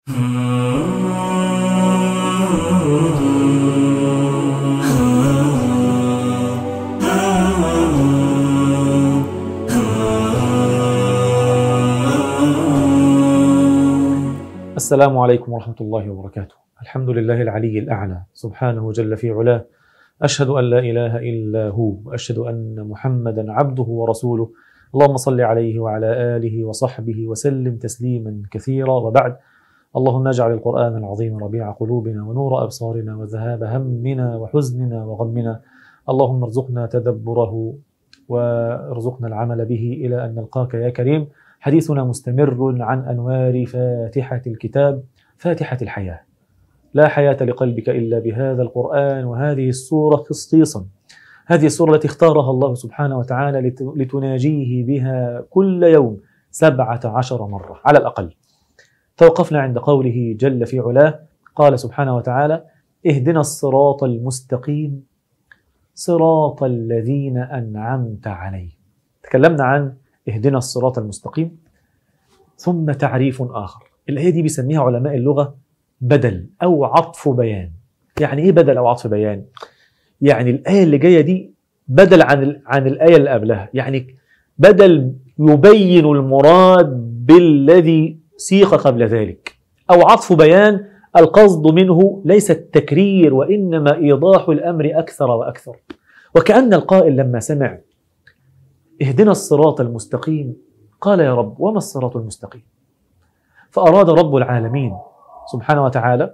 السلام عليكم ورحمة الله وبركاته الحمد لله العلي الأعلى سبحانه جل في علاه أشهد أن لا إله إلا هو وأشهد أن محمدا عبده ورسوله اللهم صل عليه وعلى آله وصحبه وسلم تسليما كثيرا وبعد اللهم اجعل القرآن العظيم ربيع قلوبنا ونور أبصارنا وذهاب همنا وحزننا وغمنا اللهم ارزقنا تدبره وارزقنا العمل به إلى أن نلقاك يا كريم حديثنا مستمر عن أنوار فاتحة الكتاب فاتحة الحياة لا حياة لقلبك إلا بهذا القرآن وهذه السورة خصيصا هذه السورة التي اختارها الله سبحانه وتعالى لتناجيه بها كل يوم سبعة عشر مرة على الأقل توقفنا عند قوله جل في علاه قال سبحانه وتعالى اهدنا الصراط المستقيم صراط الذين أنعمت عليهم تكلمنا عن اهدنا الصراط المستقيم ثم تعريف آخر الآية دي بيسميها علماء اللغة بدل أو عطف بيان يعني إيه بدل أو عطف بيان؟ يعني الآية اللي جاية دي بدل عن عن الآية اللي قبلها يعني بدل يبين المراد بالذي سيق قبل ذلك أو عطف بيان القصد منه ليس التكرير وإنما إيضاح الأمر أكثر وأكثر وكأن القائل لما سمع اهدنا الصراط المستقيم قال يا رب وما الصراط المستقيم فأراد رب العالمين سبحانه وتعالى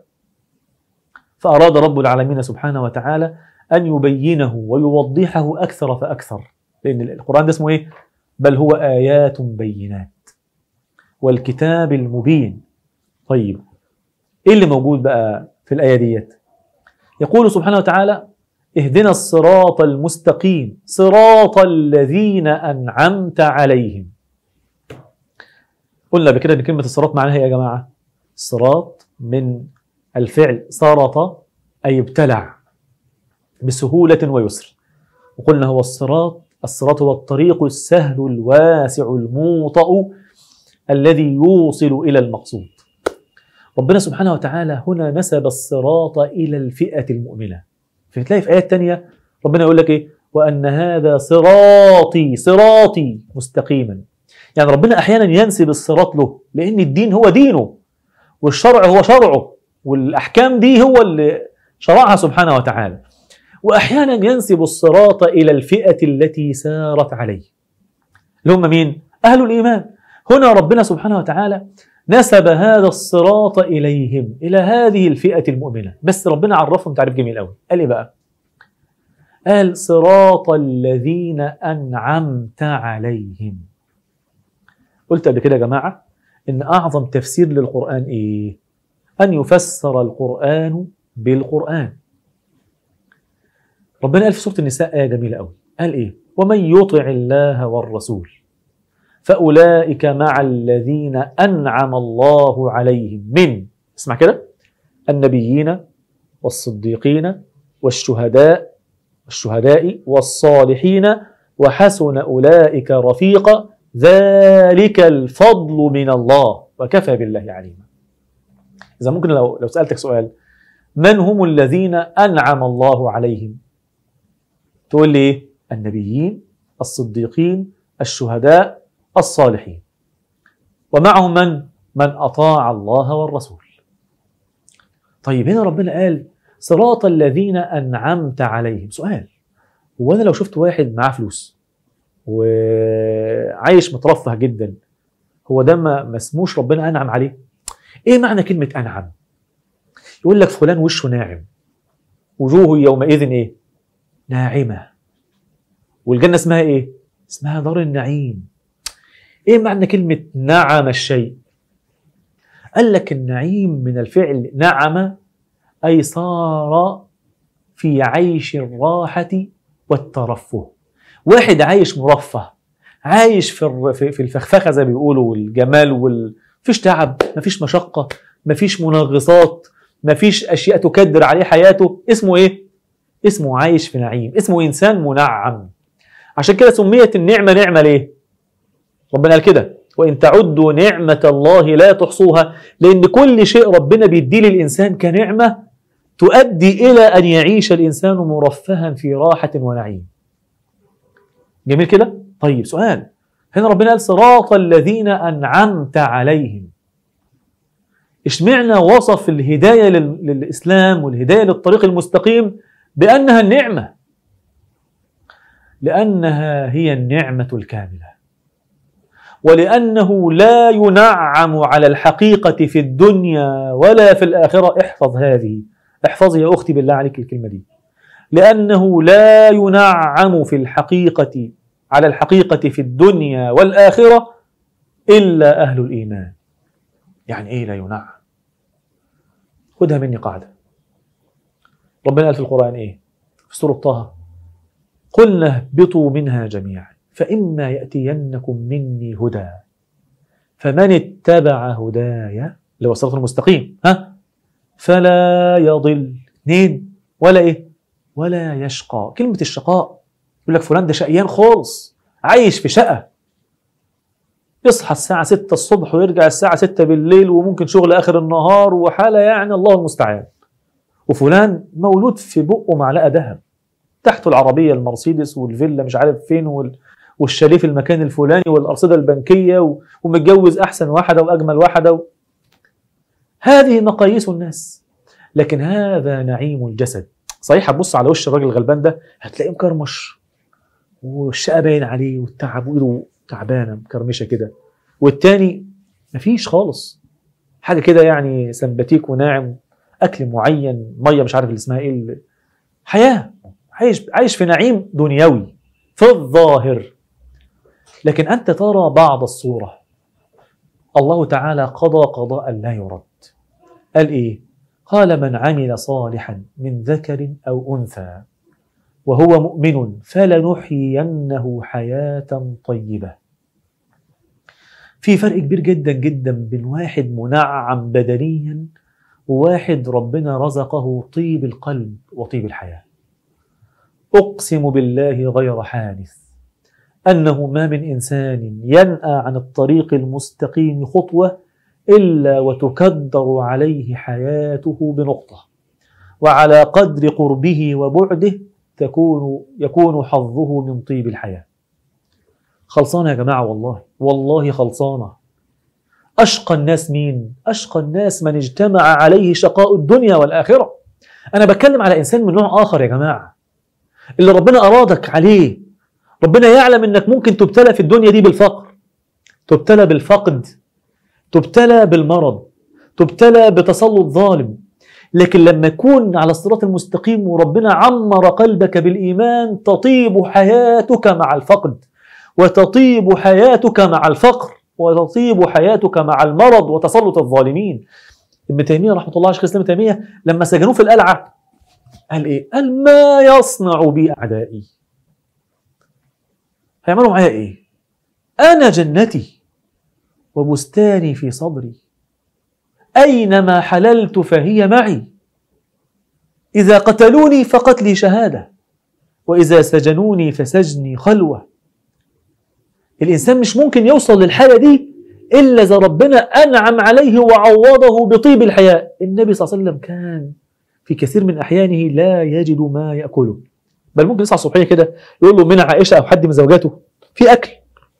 فأراد رب العالمين سبحانه وتعالى أن يبينه ويوضحه أكثر فأكثر لأن القرآن ده اسمه إيه؟ بل هو آيات بينات والكتاب المبين طيب إيه اللي موجود بقى في الآية ديت يقول سبحانه وتعالى اهدنا الصراط المستقيم صراط الذين أنعمت عليهم قلنا بكده ان كلمة الصراط معناها يا جماعة الصراط من الفعل صرط أي ابتلع بسهولة ويسر وقلنا هو الصراط الصراط هو الطريق السهل الواسع الموطأ الذي يوصل إلى المقصود ربنا سبحانه وتعالى هنا نسب الصراط إلى الفئة المؤمنة فتلاقي في آيات تانية ربنا يقول لك إيه وأن هذا صراطي صراطي مستقيما يعني ربنا أحيانا ينسب الصراط له لأن الدين هو دينه والشرع هو شرعه والأحكام دي هو اللي شرعها سبحانه وتعالى وأحيانا ينسب الصراط إلى الفئة التي سارت عليه اللي هم مين؟ أهل الإيمان هنا ربنا سبحانه وتعالى نسب هذا الصراط إليهم إلى هذه الفئة المؤمنة بس ربنا عرفهم تعريف جميل قوي قال إيه بقى؟ قال صراط الذين أنعمت عليهم قلت قبل كده يا جماعة إن أعظم تفسير للقرآن إيه؟ أن يفسر القرآن بالقرآن ربنا قال في سورة النساء آية جميلة قوي قال إيه؟ ومن يطع الله والرسول فأولئك مع الذين أنعم الله عليهم من اسمع كده النبيين والصديقين والشهداء الشهداء والصالحين وحسن أولئك رفيقا ذلك الفضل من الله وكفى بالله عليما إذا ممكن لو لو سألتك سؤال من هم الذين أنعم الله عليهم تقول لي إيه؟ النبيين الصديقين الشهداء الصالحين ومعهم من من أطاع الله والرسول طيب هنا ربنا قال صراط الذين أنعمت عليهم سؤال هو أنا لو شفت واحد معاه فلوس وعايش مترفه جدا هو ده ما اسموش ربنا أنعم عليه إيه معنى كلمة أنعم يقول لك فلان وشه ناعم وجوه يومئذ إيه ناعمة والجنة اسمها إيه اسمها دار النعيم ايه معنى كلمة نعم الشيء؟ قال لك النعيم من الفعل نعم أي صار في عيش الراحة والترفه واحد عايش مرفه عايش في في الفخفخه زي ما بيقولوا والجمال وال مفيش تعب مفيش مشقه مفيش منغصات مفيش اشياء تكدر عليه حياته اسمه ايه اسمه عايش في نعيم اسمه انسان منعم عشان كده سميت النعمه نعمه ليه ربنا قال كده وإن تعدوا نعمة الله لا تحصوها لأن كل شيء ربنا بيديه للإنسان كنعمة تؤدي إلى أن يعيش الإنسان مرفها في راحة ونعيم جميل كده؟ طيب سؤال هنا ربنا قال صراط الذين أنعمت عليهم اشمعنى وصف الهداية لل- للإسلام والهداية للطريق المستقيم بأنها النعمة لأنها هي النعمة الكاملة ولأنه لا ينعم على الحقيقة في الدنيا ولا في الآخرة احفظ هذه احفظي يا أختي بالله عليك الكلمة دي لأنه لا ينعم في الحقيقة على الحقيقة في الدنيا والآخرة إلا أهل الإيمان يعني إيه لا ينعم خدها مني قاعدة ربنا قال في القرآن إيه في سورة طه قلنا اهبطوا منها جميعا فإما يأتينكم مني هدى فمن اتبع هداي اللي هو الصراط المستقيم ها فلا يضل اثنين ولا ايه ولا يشقى كلمة الشقاء يقول لك فلان ده شقيان خالص عايش في شقة يصحى الساعة 6 الصبح ويرجع الساعة 6 بالليل وممكن شغل آخر النهار وحالة يعني الله المستعان وفلان مولود في بقه معلقة ذهب تحته العربية المرسيدس والفيلا مش عارف فين وال... والشاليه في المكان الفلاني والأرصدة البنكية و... ومتجوز أحسن واحدة وأجمل واحدة و... هذه مقاييس الناس لكن هذا نعيم الجسد صحيح هتبص على وش الراجل الغلبان ده هتلاقيه مكرمش والشقة باين عليه والتعب وإيده تعبانة مكرمشة كده والتاني مفيش خالص حاجة كده يعني سمباتيك وناعم أكل معين مية مش عارف اللي اسمها إيه اللي- حياة عايش عايش في نعيم دنيوي في الظاهر لكن أنت ترى بعض الصورة الله تعالى قضى قضاء لا يرد قال إيه قال من عمل صالحا من ذكر أو أنثى وهو مؤمن فلنحيينه حياة طيبة في فرق كبير جدا جدا بين واحد منعم بدنيا وواحد ربنا رزقه طيب القلب وطيب الحياه أقسم بالله غير حانث أنه ما من إنسان ينأى عن الطريق المستقيم خطوة إلا وتكدر عليه حياته بنقطة وعلى قدر قربه وبعده تكون يكون حظه من طيب الحياة خلصانة يا جماعة والله والله خلصانة أشقى الناس مين؟ أشقى الناس من اجتمع عليه شقاء الدنيا والآخرة أنا بتكلم على إنسان من نوع آخر يا جماعة اللي ربنا أرادك عليه ربنا يعلم انك ممكن تبتلى في الدنيا دي بالفقر تبتلى بالفقد تبتلى بالمرض تبتلى بتسلط ظالم لكن لما يكون على الصراط المستقيم وربنا عمر قلبك بالإيمان تطيب حياتك مع الفقد وتطيب حياتك مع الفقر وتطيب حياتك مع المرض وتسلط الظالمين ابن تيمية رحمة الله على شيخ الإسلام ابن تيمية لما سجنوه في القلعة قال إيه؟ قال ما يصنع بي أعدائي هيعملوا معايا إيه؟ أنا جنتي وبستاني في صدري أينما حللت فهي معي إذا قتلوني فقتلي شهادة وإذا سجنوني فسجني خلوة الإنسان مش ممكن يوصل للحالة دي إلا إذا ربنا أنعم عليه وعوضه بطيب الحياة النبي صلى الله عليه وسلم كان في كثير من أحيانه لا يجد ما يأكله بل ممكن يصحى الصبحية كده يقول له من عائشة أو حد من زوجاته في أكل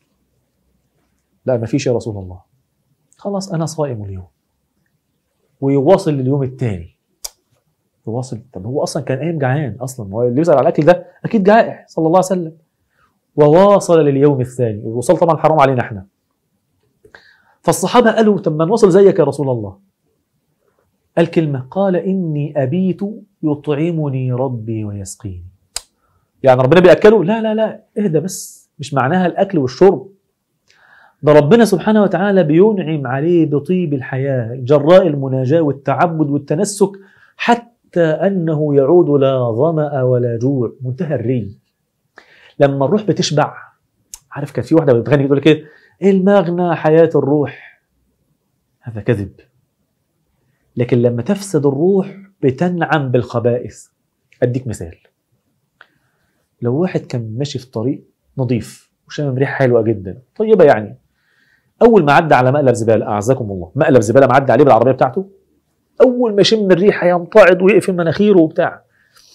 لا ما فيش يا رسول الله خلاص أنا صائم اليوم ويواصل لليوم الثاني يواصل طب هو أصلا كان قايم جعان أصلا هو اللي يسأل على الأكل ده أكيد جائع صلى الله عليه وسلم وواصل لليوم الثاني والوصال طبعا حرام علينا احنا فالصحابة قالوا طب ما نوصل زيك يا رسول الله قال كلمة قال إني أبيت يطعمني ربي ويسقيني يعني ربنا بيأكله لا لا لا اهدى بس مش معناها الأكل والشرب ده ربنا سبحانه وتعالى بينعم عليه بطيب الحياة جراء المناجاة والتعبد والتنسك حتى أنه يعود لا ظمأ ولا جوع منتهى الري لما الروح بتشبع عارف كان في واحدة بتغني بتقول كده المغنى حياة الروح هذا كذب لكن لما تفسد الروح بتنعم بالخبائث أديك مثال لو واحد كان ماشي في طريق نظيف وشامم ريحة حلوة جدا طيبة يعني اول ما عدى على مقلب زباله اعزكم الله مقلب زباله معدي عليه بالعربيه بتاعته اول ما يشم الريحه يمتعض ويقفل مناخيره وبتاع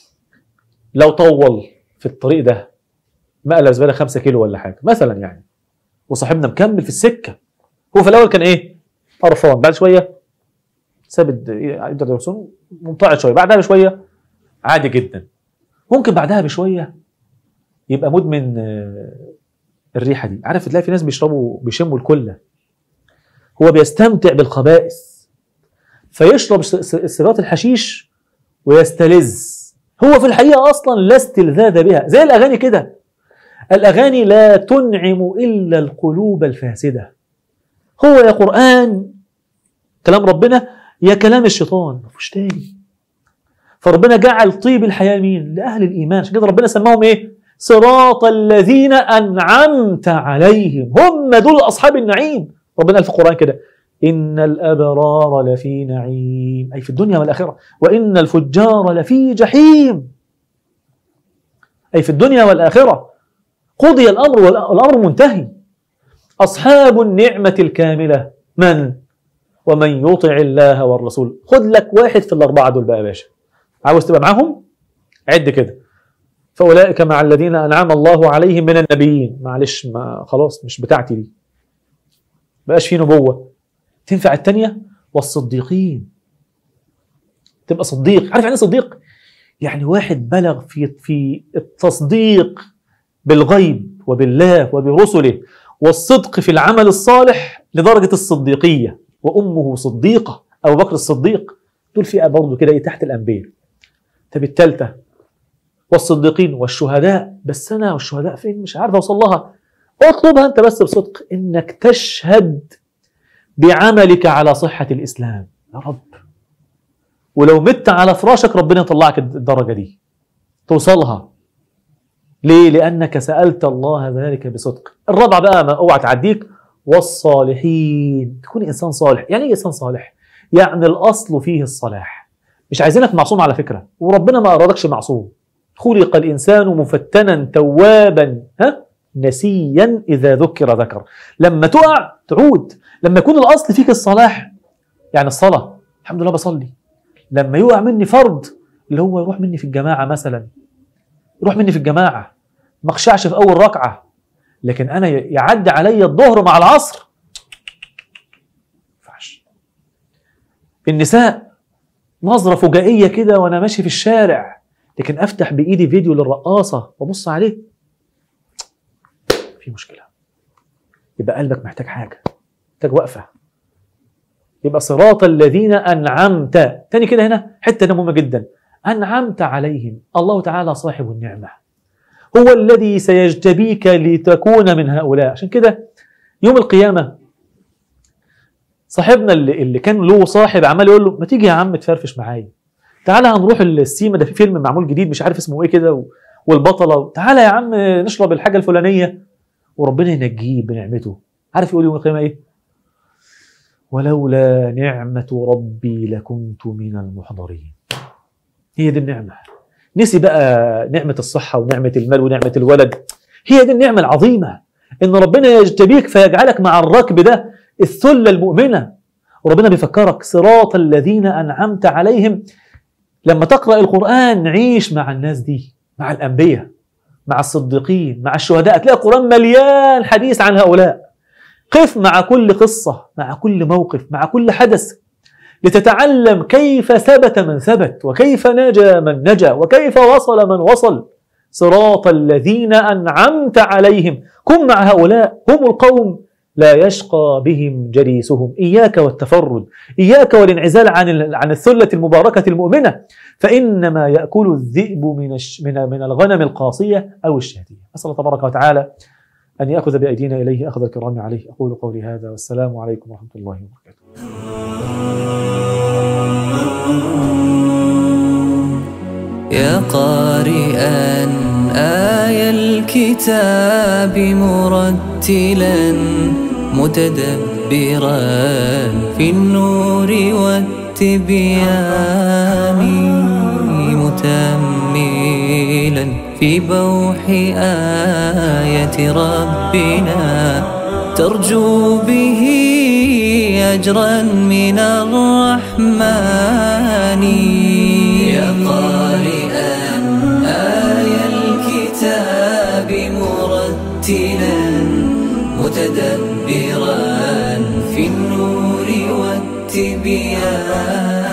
لو طول في الطريق ده مقلب زباله 5 كيلو ولا حاجه مثلا يعني وصاحبنا مكمل في السكه هو في الاول كان ايه قرفان بعد شويه ساب الد- يبدا الدرسون ممتعض شويه بعدها بشويه عادي جدا ممكن بعدها بشويه يبقى مدمن آه، الريحه دي عارف تلاقي في ناس بيشربوا بيشموا الكله هو بيستمتع بالخبائث فيشرب س- س- سيجاره الحشيش ويستلذ هو في الحقيقه اصلا لا استلذاذ بها زي الاغاني كده الاغاني لا تنعم الا القلوب الفاسده هو يا قران كلام ربنا يا كلام الشيطان مفيش تاني فربنا جعل طيب الحياه مين لاهل الايمان عشان كده ربنا سماهم ايه صراط الذين انعمت عليهم هم دول اصحاب النعيم ربنا قال في القران كده ان الابرار لفي نعيم اي في الدنيا والاخره وان الفجار لفي جحيم اي في الدنيا والاخره قضي الامر والامر منتهي اصحاب النعمه الكامله من ومن يطع الله والرسول خد لك واحد في الاربعه دول بقى يا باشا عاوز تبقى معاهم عد كده فاولئك مع الذين انعم الله عليهم من النبيين معلش ما خلاص مش بتاعتي دي بقاش في نبوه تنفع الثانيه والصديقين تبقى صديق عارف يعني ايه صديق يعني واحد بلغ في في التصديق بالغيب وبالله وبرسله والصدق في العمل الصالح لدرجه الصديقيه وامه صديقه ابو بكر الصديق دول فئه برضه كده ايه تحت الانبياء طب الثالثه والصديقين والشهداء بس انا والشهداء فين مش عارف اوصل لها اطلبها انت بس بصدق انك تشهد بعملك على صحه الاسلام يا رب ولو مت على فراشك ربنا يطلعك الدرجه دي توصلها ليه؟ لأنك سألت الله ذلك بصدق. الرابعة بقى ما اوعى تعديك والصالحين تكون إنسان صالح، يعني إيه إنسان صالح؟ يعني الأصل فيه الصلاح. مش عايزينك معصوم على فكرة، وربنا ما أرادكش معصوم. خلق الإنسان مفتنا توابا ها؟ نسيا إذا ذكر ذكر. لما تقع تعود، لما يكون الأصل فيك الصلاح يعني الصلاة الحمد لله بصلي. لما يقع مني فرض اللي هو يروح مني في الجماعة مثلا يروح مني في الجماعة ما اخشعش في أول ركعة لكن أنا يعدي عليا الظهر مع العصر ينفعش النساء نظرة فجائية كده وأنا ماشي في الشارع لكن أفتح بإيدي فيديو للرقاصة وأبص عليه في مشكلة يبقى قلبك محتاج حاجة محتاج وقفة يبقى صراط الذين أنعمت تاني كده هنا حتة ده مهمة جدا أنعمت عليهم الله تعالى صاحب النعمة هو الذي سيجتبيك لتكون من هؤلاء عشان كده يوم القيامة صاحبنا اللي, اللي كان له صاحب عمال يقول له ما تيجي يا عم تفرفش معايا تعالى هنروح السيما ده في فيلم معمول جديد مش عارف اسمه ايه كده و- والبطلة تعالى يا عم نشرب الحاجة الفلانية وربنا ينجيه بنعمته عارف يقول يوم القيامة ايه ولولا نعمة ربي لكنت من المحضرين هي دي النعمة نسي بقى نعمة الصحة ونعمة المال ونعمة الولد هي دي النعمة العظيمة إن ربنا يجتبيك فيجعلك مع الركب ده الثلة المؤمنة وربنا بيفكرك صراط الذين أنعمت عليهم لما تقرأ القرآن عيش مع الناس دي مع الأنبياء مع الصديقين مع الشهداء تلاقي القرآن مليان حديث عن هؤلاء قف مع كل قصة مع كل موقف مع كل حدث لتتعلم كيف ثبت من ثبت وكيف نجا من نجا وكيف وصل من وصل صراط الذين أنعمت عليهم كن مع هؤلاء هم القوم لا يشقى بهم جليسهم إياك والتفرد إياك والانعزال عن عن الثلة المباركة المؤمنة فإنما يأكل الذئب من الش من من الغنم القاصية أو الشاتية أسأل الله تبارك وتعالى أن يأخذ بأيدينا إليه أخذ الكرام عليه أقول قولي هذا والسلام عليكم ورحمة الله وبركاته يا قارئا آي الكتاب مرتلا متدبرا في النور والتبيان متأملا في بوح آية ربنا ترجو به أجرا من الرحمن يا قارئا آي الكتاب مرتلا متدبرا في النور والتبيان